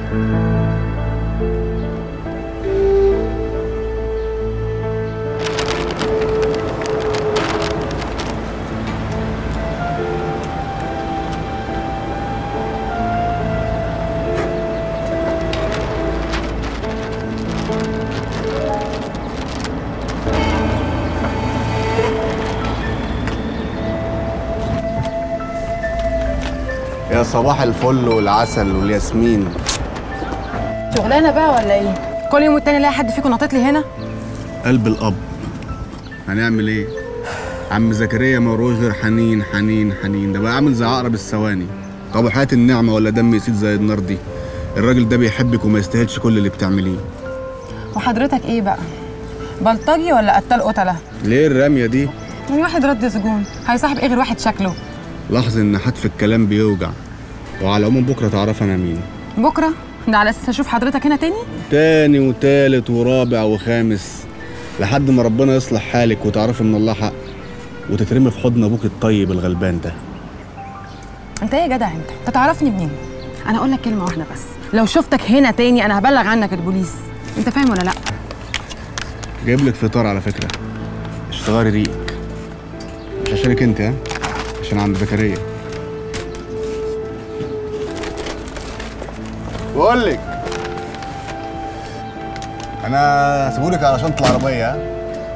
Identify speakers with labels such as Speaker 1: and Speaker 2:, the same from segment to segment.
Speaker 1: يا صباح الفل والعسل والياسمين
Speaker 2: شغلانه بقى ولا ايه كل يوم والتاني الاقي حد فيكم ناطط لي هنا
Speaker 1: قلب الاب هنعمل ايه عم زكريا ما وروش غير حنين حنين حنين ده بقى عامل زي عقرب الثواني طب وحياة النعمة ولا دم يسيل زي النار دي الراجل ده بيحبك وما يستاهلش كل اللي بتعمليه
Speaker 2: وحضرتك ايه بقى بلطجي ولا قتال قتله
Speaker 1: ليه الرمية دي
Speaker 2: يعني واحد رد سجون هيصاحب ايه غير واحد شكله
Speaker 1: لاحظ ان حتف الكلام بيوجع وعلى العموم بكرة تعرف انا مين
Speaker 2: بكره ده على اساس اشوف حضرتك هنا تاني
Speaker 1: تاني وتالت ورابع وخامس لحد ما ربنا يصلح حالك وتعرفي ان الله حق وتترمي في حضن ابوك الطيب الغلبان ده
Speaker 2: انت ايه يا جدع انت انت تعرفني منين انا اقول لك كلمه واحده بس لو شفتك هنا تاني انا هبلغ عنك البوليس انت فاهم ولا لا
Speaker 1: جايب لك فطار على فكرة اشتغلي ريقك مش عشانك انت ها عشان عم زكريا بقول لك انا سيبولك على شنطة العربية ها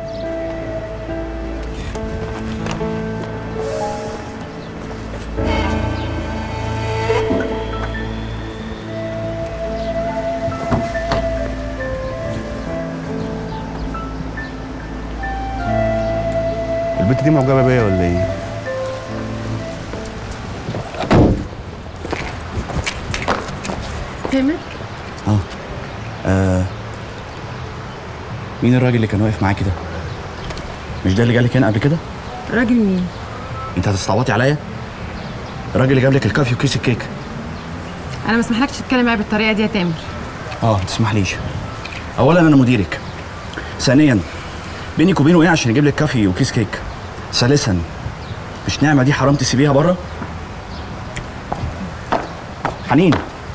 Speaker 1: البت دي معجبة بيا ولا ايه؟
Speaker 2: تامر
Speaker 3: اه آه. مين الراجل اللي كان واقف معاكي ده؟ مش ده اللي جالك هنا قبل كده؟
Speaker 2: راجل مين
Speaker 3: انت هتستعبطي عليا؟ الراجل اللي جاب لك الكافي وكيس الكيك
Speaker 2: انا ما اسمحلكش تتكلم معايا بالطريقه دي يا تامر
Speaker 3: اه ما تسمحليش اولا انا مديرك ثانيا بينك وبينه ايه عشان يجيب لك كافي وكيس كيك ثالثا مش نعمه دي حرام تسيبيها بره حنين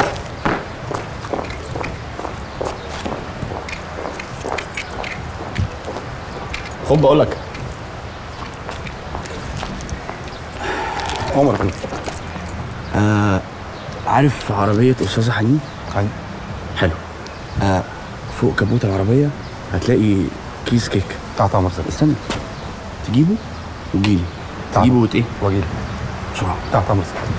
Speaker 3: خد بقول لك
Speaker 1: عمر كده
Speaker 3: آه عارف عربيه استاذه حنين
Speaker 1: طيب
Speaker 3: حلو آه فوق كبوت العربيه هتلاقي كيس كيك
Speaker 1: تحت عمر سلام
Speaker 3: استنى تجيبه وتجيلي
Speaker 1: تعال.
Speaker 3: تجيبه وت ايه
Speaker 1: واجيلك
Speaker 3: بسرعه
Speaker 1: تحت عمر سلام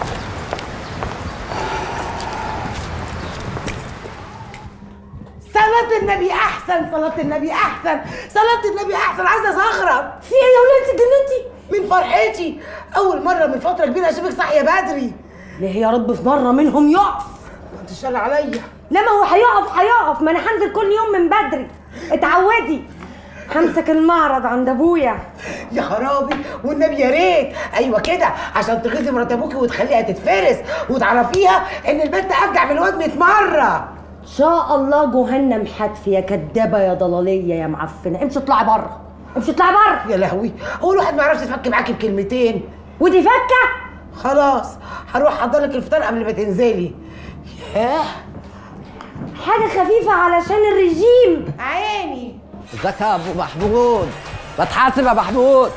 Speaker 4: صلاة النبي أحسن صلاة النبي أحسن صلاة النبي أحسن عايزة أزغرط
Speaker 5: في ايه يا ولادتي جننتي
Speaker 4: من فرحتي أول مرة من فترة كبيرة أشوفك صاحية بدري
Speaker 5: ليه يا رب في مره منهم يقف
Speaker 4: ما تشال عليا
Speaker 5: لا ما هو هيقف هيقف ما انا هنزل كل يوم من بدري اتعودي همسك المعرض عند ابويا
Speaker 4: يا خرابي والنبي يا ريت ايوه كده عشان تغيظي مرات ابوكي وتخليها تتفرس وتعرفيها ان البنت ارجع من الواد 100 مره
Speaker 5: ان شاء الله جهنم حتفي يا كدابه يا ضلاليه يا معفنه امشي اطلعي بره امشي اطلعي بره
Speaker 4: يا لهوي هو الواحد ما يعرفش يفك معاكي بكلمتين
Speaker 5: ودي فكه
Speaker 4: خلاص هروح احضر لك الفطار قبل ما تنزلي ياه
Speaker 5: حاجه خفيفه علشان الرجيم
Speaker 4: عيني
Speaker 6: ازيك يا ابو محمود بتحاسب يا محمود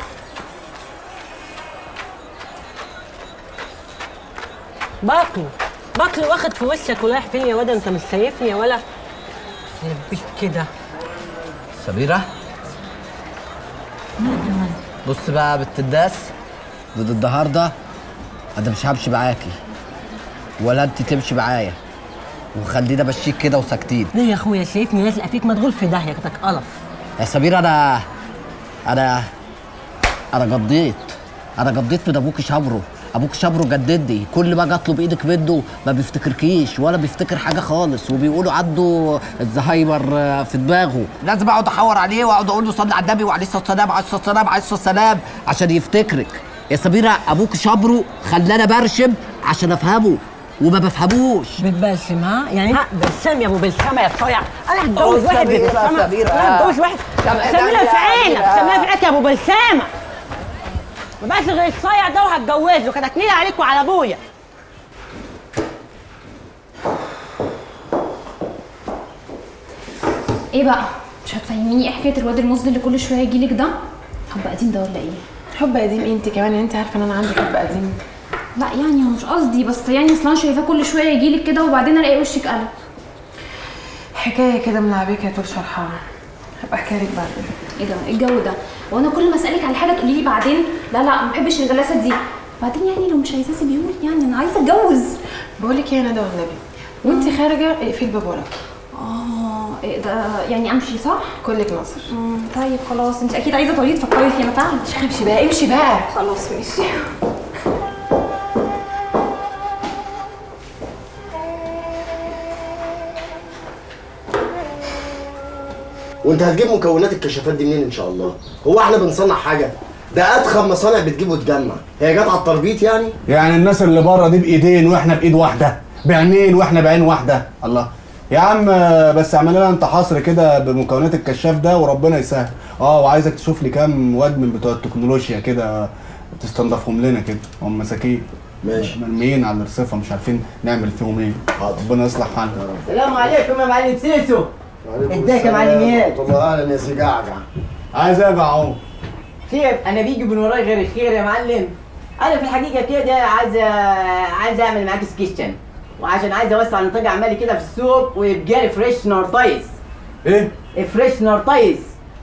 Speaker 7: باكل باكل واخد في وشك ورايح فين يا واد انت مش شايفني يا ولا يربيك كده
Speaker 6: سميرة بص بقى يا بنت الداس ضد النهارده انا مش همشي معاكي ولا انت تمشي معايا وخلينا ماشيين كده وساكتين
Speaker 7: ليه يا اخويا شايفني لازقه فيك مدغول في داهيه كتك قرف
Speaker 6: يا سميرة انا انا انا قضيت انا قضيت من ابوك شبره ابوك شبره جددني كل ما اجي اطلب ايدك منه ما بيفتكركيش ولا بيفتكر حاجه خالص وبيقولوا عنده الزهايمر آه، في دماغه لازم اقعد احور عليه واقعد اقول له صلي على النبي وعليه الصلاه والسلام عليه الصلاه والسلام عليه الصلاه والسلام عشان يفتكرك يا سميرة ابوك شبره خلاني برشم عشان افهمه وما بفهموش
Speaker 7: بتبسم ها يعني ها بسام يا ابو بسامه يا صايع انا هتجوز
Speaker 6: أوه،
Speaker 7: واحد
Speaker 6: سميرة،
Speaker 7: ببسامة.
Speaker 6: سميرة.
Speaker 7: انا هتجوز واحد
Speaker 6: طب-
Speaker 7: سمينا في عينك
Speaker 6: طب-
Speaker 7: سمينا في عينك يا ابو بسامه ما بقاش غير الصايع ده وهتجوزه كانت نيله عليك وعلى ابويا
Speaker 8: ايه بقى مش هتفهميني ايه حكايه الواد المزد اللي كل شويه يجيلك ده حب قديم ده ولا ايه
Speaker 2: حب قديم إيه انت كمان انت عارفه ان انا عندي حب قديم
Speaker 8: لا يعني هو مش قصدي بس يعني اصلا شايفاه كل شويه يجيلك كده وبعدين الاقي وشك قلب
Speaker 2: حكايه كده ملعبكه يا طول شرحها هبقى احكي لك بعدين
Speaker 8: ايه ده ايه الجو ده وانا كل ما اسالك على حاجه تقولي لي بعدين لا لا ما بحبش الجلسه دي بعدين يعني لو مش عايزاه سيبيهولي يعني انا عايزه اتجوز
Speaker 2: بقول لك ايه يا ندى والنبي وانت خارجه اقفلي الباب وراكي
Speaker 8: اه ايه ده يعني امشي صح
Speaker 2: كلك ناصر
Speaker 8: مم، طيب خلاص انت اكيد عايزه تقعدي تفكري فيها ما فعلا
Speaker 2: امشي بقى امشي بقى
Speaker 8: خلاص ماشي
Speaker 9: وانت هتجيب مكونات الكشافات دي منين ان شاء الله هو احنا بنصنع حاجه ده ادخل مصانع بتجيب وتجمع هي جت على التربيط يعني
Speaker 1: يعني الناس اللي بره دي بايدين واحنا بايد واحده بعينين واحنا بعين واحده الله يا عم بس اعمل لنا انت حصر كده بمكونات الكشاف ده وربنا يسهل اه وعايزك تشوف لي كام واد من بتوع التكنولوجيا كده تستنضفهم لنا كده هم مساكين
Speaker 9: ماشي.
Speaker 1: مرميين على الرصيفه مش عارفين نعمل فيهم ايه
Speaker 9: حاضر.
Speaker 1: ربنا يصلح حالنا
Speaker 10: السلام عليكم يا معلم سيسو ازيك يا معلم اياد
Speaker 9: والله اهلا يا سجعجع
Speaker 1: عايز ارجع اهو
Speaker 10: خير انا بيجي من وراي غير الخير يا معلم انا في الحقيقه كده عايز عايز اعمل معاك سكيشن وعشان عايز اوسع نطاق اعمالي كده في السوق ويبقى لي فريش نورتايز
Speaker 1: ايه
Speaker 10: فريش نورتايز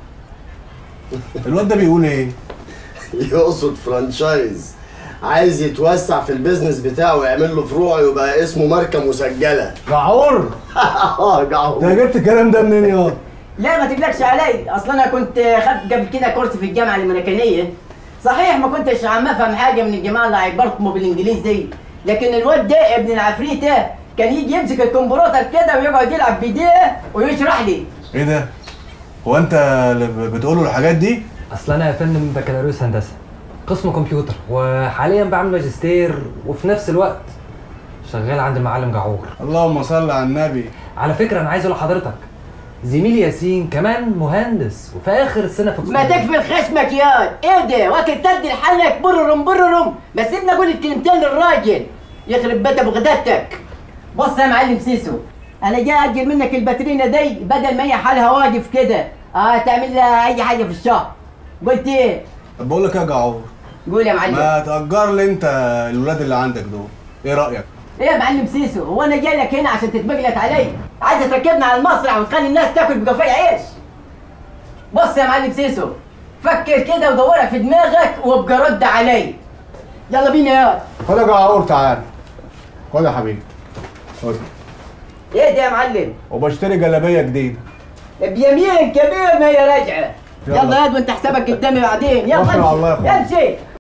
Speaker 1: الواد ده بيقول ايه
Speaker 9: يقصد فرانشايز عايز يتوسع في البيزنس بتاعه ويعمل له فروع يبقى اسمه ماركه مسجله
Speaker 1: جعور
Speaker 9: اه جعور
Speaker 1: ده جبت الكلام ده منين يا
Speaker 10: لا ما تقلقش علي اصلا انا كنت خدت قبل كده كورس في الجامعه الامريكانيه صحيح ما كنتش عم افهم حاجه من الجماعه اللي هيبرطموا بالانجليزي دي لكن الواد ده ابن العفريت ده كان يجي يمسك الكمبيوتر كده ويقعد يلعب بايديه ويشرح لي
Speaker 1: ايه ده هو انت اللي بتقوله الحاجات دي
Speaker 11: اصل انا يا فندم بكالوريوس هندسه قسم كمبيوتر وحاليا بعمل ماجستير وفي نفس الوقت شغال عند المعلم جعور
Speaker 1: اللهم صل على النبي
Speaker 11: على فكره انا عايز اقول لحضرتك زميلي ياسين كمان مهندس وفي اخر السنه في
Speaker 10: ما
Speaker 11: الكلية.
Speaker 10: تكفي خشمك يا ايه ده واكل تد لحالك بررم بررم بس سيبني اقول الكلمتين للراجل يخرب بيت ابو غداتك بص يا معلم سيسو انا جاي اجل منك الباترينا دي بدل ما هي حالها واقف كده اه تعمل لها اي حاجه في الشهر قلت ايه
Speaker 1: طب بقول لك ايه يا جعور
Speaker 10: قول يا معلم
Speaker 1: ما تأجر لي انت الولاد اللي عندك دول ايه رأيك
Speaker 10: ايه يا معلم سيسو هو انا جاي لك هنا عشان تتبجلت علي عايز تركبنا على المسرح وتخلي الناس تاكل بقفايا عيش بص يا معلم سيسو فكر كده ودورها في دماغك وابقى رد علي يلا بينا يا
Speaker 1: خد يا جعور تعال خد يا حبيبي خد
Speaker 10: ايه ده يا معلم
Speaker 1: وبشتري جلابية جديدة
Speaker 10: بيمين كبير ما هي راجعه
Speaker 1: يلا.
Speaker 10: يلا يا وانت حسابك قدامي بعدين يلا
Speaker 1: وفر على الله يا
Speaker 10: امشي
Speaker 1: أخويا.
Speaker 10: امشي